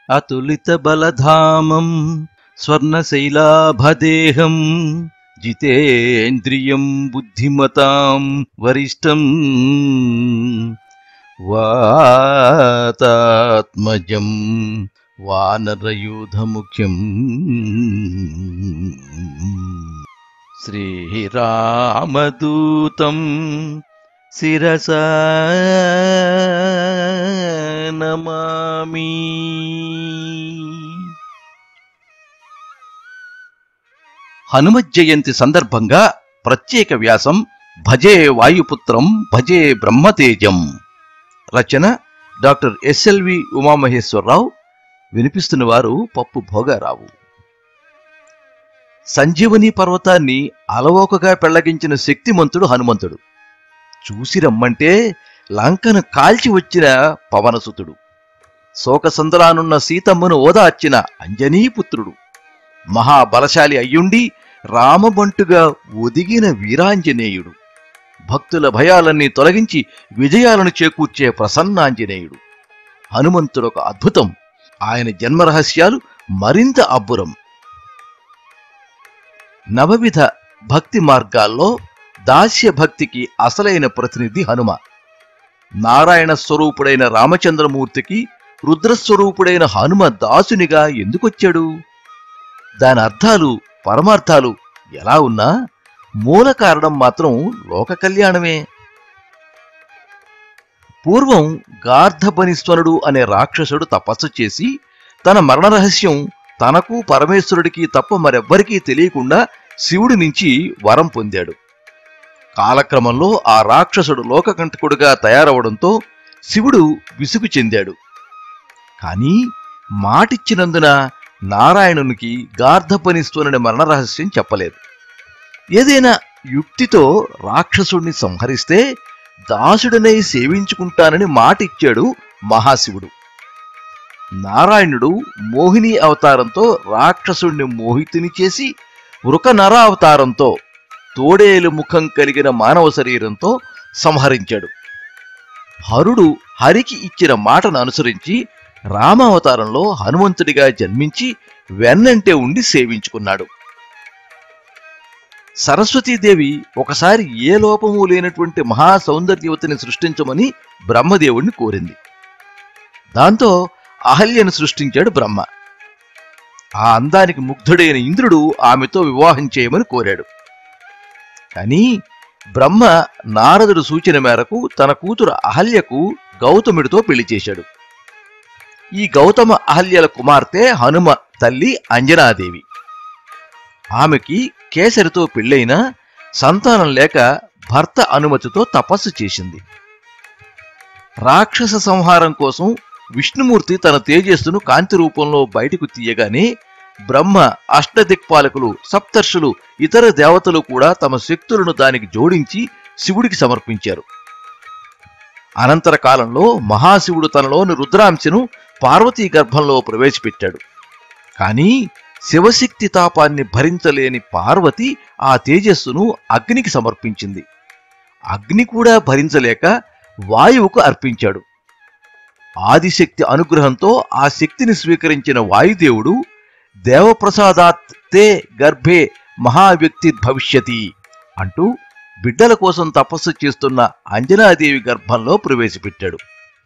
అతులిత బలధామం స్వర్ణశైలాభదేహం జితేంద్రియం బుద్ధిమతాం వరిష్టం వాతాత్మజం వానరయూధముఖ్యం శ్రీరామదూతం శిరస నమామి హనుమత్ జయంతి సందర్భంగా ప్రత్యేక వ్యాసం భజే వాయుపుత్రం భజే బ్రహ్మతేజం రచన డాక్టర్ ఎస్ఎల్వి ఉమామహేశ్వరరావు వినిపిస్తున్న వారు పప్పు భోగారావు సంజీవని పర్వతాన్ని అలవోకగా పెళ్లగించిన శక్తిమంతుడు హనుమంతుడు చూసి రమ్మంటే లంకను కాల్చి వచ్చిన పవనసుతుడు శోకసందరానున్న సీతమ్మను ఓదార్చిన అంజనీపుత్రుడు మహాబలశాలి అయ్యుండి రామబంటుగా ఒదిగిన వీరాంజనేయుడు భక్తుల భయాలన్నీ తొలగించి విజయాలను చేకూర్చే ప్రసన్నాంజనేయుడు హనుమంతుడొక అద్భుతం ఆయన జన్మరహస్యాలు మరింత అబ్బురం నవవిధ భక్తి మార్గాల్లో దాస్య భక్తికి అసలైన ప్రతినిధి హనుమ నారాయణ స్వరూపుడైన రామచంద్రమూర్తికి రుద్రస్వరూపుడైన హనుమ దాసునిగా ఎందుకొచ్చాడు దాని అర్థాలు పరమార్థాలు ఎలా ఉన్నా మూల కారణం మాత్రం లోక కళ్యాణమే పూర్వం గార్ధబనిస్వనుడు అనే రాక్షసుడు తపస్సు చేసి తన మరణ రహస్యం తనకు పరమేశ్వరుడికి తప్ప మరెవ్వరికీ తెలియకుండా శివుడి నుంచి వరం పొందాడు కాలక్రమంలో ఆ రాక్షసుడు లోకకంటకుడుగా తయారవడంతో శివుడు విసుగు చెందాడు కాని మాటిచ్చినందున నారాయణునికి గార్ధపనిస్తునని మరణ రహస్యం చెప్పలేదు ఏదైనా యుక్తితో రాక్షసుడిని సంహరిస్తే దాసుడనై సేవించుకుంటానని మాటిచ్చాడు మహాశివుడు నారాయణుడు మోహిని అవతారంతో రాక్షసుడిని మోహితుని చేసి వృకనర అవతారంతో తోడేలు ముఖం కలిగిన మానవ శరీరంతో సంహరించాడు హరుడు హరికి ఇచ్చిన మాటను అనుసరించి రామావతారంలో హనుమంతుడిగా జన్మించి వెన్నంటే ఉండి సేవించుకున్నాడు సరస్వతీదేవి ఒకసారి ఏ లోపము లేనటువంటి మహా సౌందర్యవతిని సృష్టించమని బ్రహ్మదేవుణ్ణి కోరింది దాంతో అహల్యను సృష్టించాడు బ్రహ్మ ఆ అందానికి ముగ్ధుడైన ఇంద్రుడు ఆమెతో వివాహం చేయమని కోరాడు కానీ బ్రహ్మ నారదుడు సూచన మేరకు తన కూతురు అహల్యకు గౌతముడితో పెళ్లి చేశాడు ఈ గౌతమ అహల్యల కుమార్తె హనుమ తల్లి అంజనాదేవి ఆమెకి కేసరితో పెళ్ళైన సంతానం లేక భర్త అనుమతితో తపస్సు చేసింది రాక్షస సంహారం కోసం విష్ణుమూర్తి తన తేజస్సును కాంతి రూపంలో బయటకు తీయగానే బ్రహ్మ అష్టదిక్పాలకులు సప్తర్షులు ఇతర దేవతలు కూడా తమ శక్తులను దానికి జోడించి శివుడికి సమర్పించారు అనంతర కాలంలో మహాశివుడు తనలోని రుద్రాంశను పార్వతీ గర్భంలో ప్రవేశపెట్టాడు కానీ శివశక్తి తాపాన్ని భరించలేని పార్వతి ఆ తేజస్సును అగ్నికి సమర్పించింది అగ్ని కూడా భరించలేక వాయువుకు అర్పించాడు ఆదిశక్తి అనుగ్రహంతో ఆ శక్తిని స్వీకరించిన వాయుదేవుడు దేవప్రసాదాత్ తే గర్భే మహావ్యక్తి భవిష్యతి అంటూ బిడ్డల కోసం తపస్సు చేస్తున్న అంజనాదేవి గర్భంలో ప్రవేశపెట్టాడు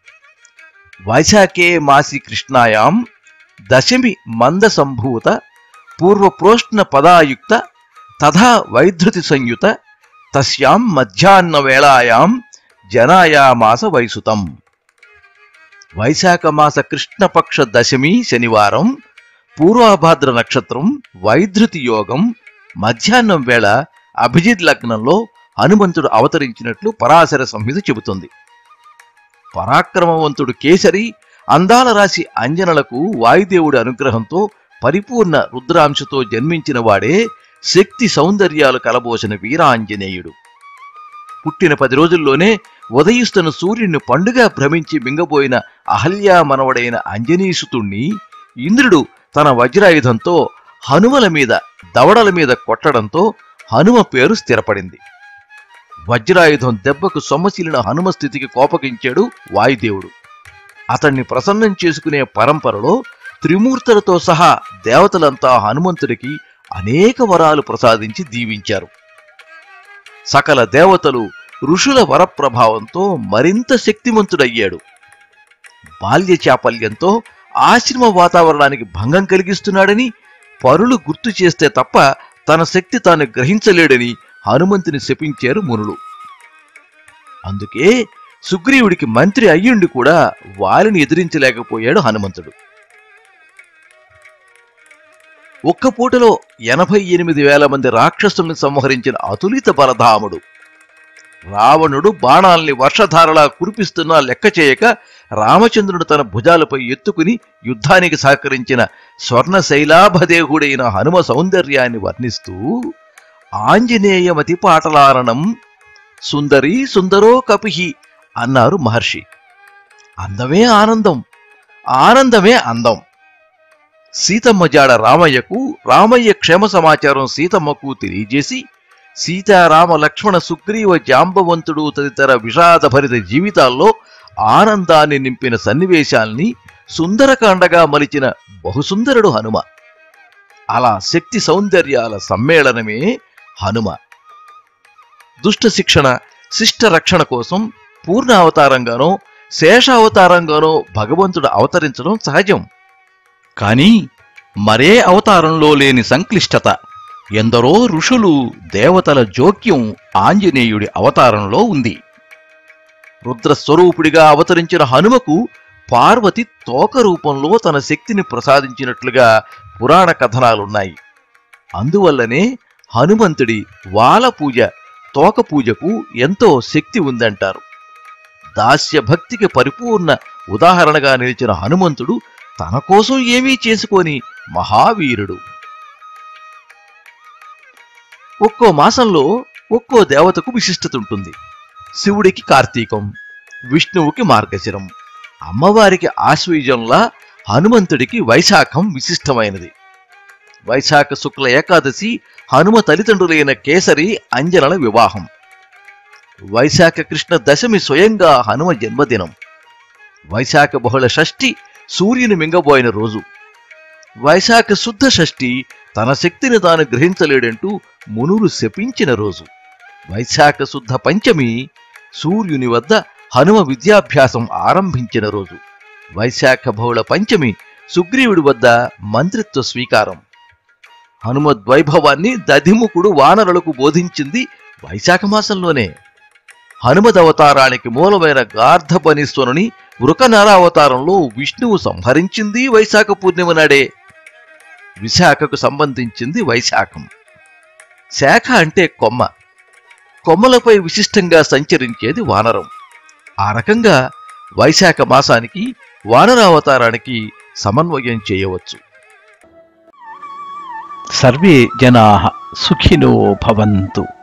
వైశాఖే మాసి కృష్ణాయాం దశమి మంద సంభూత పూర్వప్రోష్ణ పదాయుక్త తథా వైధృతి సంయుత తస్యాం మధ్యాహ్న వేళాయాం జనాయామాస వైసుతం వైశాఖ మాస కృష్ణపక్ష దశమి శనివారం పూర్వభాద్ర నక్షత్రం వైధృతి యోగం మధ్యాహ్నం వేళ అభిజిత్ లగ్నంలో హనుమంతుడు అవతరించినట్లు పరాశర సంహిత చెబుతుంది పరాక్రమవంతుడు కేసరి అందాల రాశి అంజనలకు వాయుదేవుడి అనుగ్రహంతో పరిపూర్ణ రుద్రాంశతో జన్మించిన వాడే శక్తి సౌందర్యాలు కలబోసిన వీరాంజనేయుడు పుట్టిన పది రోజుల్లోనే ఉదయిస్తున్న సూర్యుని పండుగ భ్రమించి మింగబోయిన అహల్యా మనవడైన అంజనీసుతుణ్ణి ఇంద్రుడు తన వజ్రాయుధంతో హనుమల మీద దవడల మీద కొట్టడంతో హనుమ పేరు స్థిరపడింది వజ్రాయుధం దెబ్బకు సొమ్మసిలిన హనుమ స్థితికి కోపగించాడు వాయుదేవుడు అతన్ని ప్రసన్నం చేసుకునే పరంపరలో త్రిమూర్తులతో సహా దేవతలంతా హనుమంతుడికి అనేక వరాలు ప్రసాదించి దీవించారు సకల దేవతలు ఋషుల వరప్రభావంతో మరింత శక్తిమంతుడయ్యాడు బాల్య చాపల్యంతో ఆశ్రమ వాతావరణానికి భంగం కలిగిస్తున్నాడని పరులు గుర్తు చేస్తే తప్ప తన శక్తి తాను గ్రహించలేడని హనుమంతుని శపించారు మునులు అందుకే సుగ్రీవుడికి మంత్రి అయ్యుండి కూడా వాలిని ఎదిరించలేకపోయాడు హనుమంతుడు ఒక్క పూటలో ఎనభై ఎనిమిది వేల మంది రాక్షసుల్ని సంహరించిన అతులిత బలధాముడు రావణుడు బాణాల్ని వర్షధారలా కురిపిస్తున్నా లెక్క చేయక రామచంద్రుడు తన భుజాలపై ఎత్తుకుని యుద్ధానికి సహకరించిన స్వర్ణ శైలాభదేహుడైన హనుమ సౌందర్యాన్ని వర్ణిస్తూ ఆంజనేయమతి పాటలారణం సుందరి సుందరో కపిహి అన్నారు మహర్షి అందమే ఆనందం ఆనందమే అందం సీతమ్మ జాడ రామయ్యకు రామయ్య క్షేమ సమాచారం సీతమ్మకు తెలియజేసి సీతారామ లక్ష్మణ సుగ్రీవ జాంబవంతుడు తదితర విషాదభరిత జీవితాల్లో ఆనందాన్ని నింపిన సన్నివేశాల్ని సుందరకాండగా మలిచిన బహుసుందరుడు హనుమ అలా శక్తి సౌందర్యాల సమ్మేళనమే హనుమ దుష్ట శిక్షణ శిష్ట రక్షణ కోసం పూర్ణ అవతారంగానో శేష అవతారంగానో భగవంతుడు అవతరించడం సహజం కాని మరే అవతారంలో లేని సంక్లిష్టత ఎందరో ఋషులు దేవతల జోక్యం ఆంజనేయుడి అవతారంలో ఉంది రుద్రస్వరూపుడిగా అవతరించిన హనుమకు పార్వతి తోక రూపంలో తన శక్తిని ప్రసాదించినట్లుగా పురాణ కథనాలున్నాయి అందువల్లనే హనుమంతుడి వాల పూజ తోక పూజకు ఎంతో శక్తి ఉందంటారు దాస్య భక్తికి పరిపూర్ణ ఉదాహరణగా నిలిచిన హనుమంతుడు తన కోసం ఏమీ చేసుకొని మహావీరుడు ఒక్కో మాసంలో ఒక్కో దేవతకు విశిష్టత ఉంటుంది శివుడికి కార్తీకం విష్ణువుకి మార్గశిరం అమ్మవారికి ఆశ్వయుజంలా హనుమంతుడికి వైశాఖం విశిష్టమైనది వైశాఖ శుక్ల ఏకాదశి హనుమ తల్లిదండ్రులైన కేసరి అంజనల వివాహం వైశాఖ కృష్ణ దశమి స్వయంగా హనుమ జన్మదినం వైశాఖ బహుళ షష్ఠి సూర్యుని మింగబోయిన రోజు వైశాఖ శుద్ధ షష్ఠి తన శక్తిని తాను గ్రహించలేడంటూ మునులు శపించిన రోజు వైశాఖ శుద్ధ పంచమి సూర్యుని వద్ద హనుమ విద్యాభ్యాసం ఆరంభించిన రోజు వైశాఖ బహుళ పంచమి సుగ్రీవుడి వద్ద మంత్రిత్వ స్వీకారం హనుమద్వైభవాన్ని దధిముఖుడు వానరులకు బోధించింది వైశాఖ మాసంలోనే హనుమదవతారానికి మూలమైన గార్ధపనీశ్వరుని వృకనరావతారంలో విష్ణువు సంహరించింది వైశాఖ పూర్ణిమ నాడే విశాఖకు సంబంధించింది వైశాఖం శాఖ అంటే కొమ్మ కొమ్మలపై విశిష్టంగా సంచరించేది వానరం ఆ రకంగా వైశాఖ మాసానికి వానరావతారానికి సమన్వయం చేయవచ్చు సర్వే జనా సుఖినో భవంతు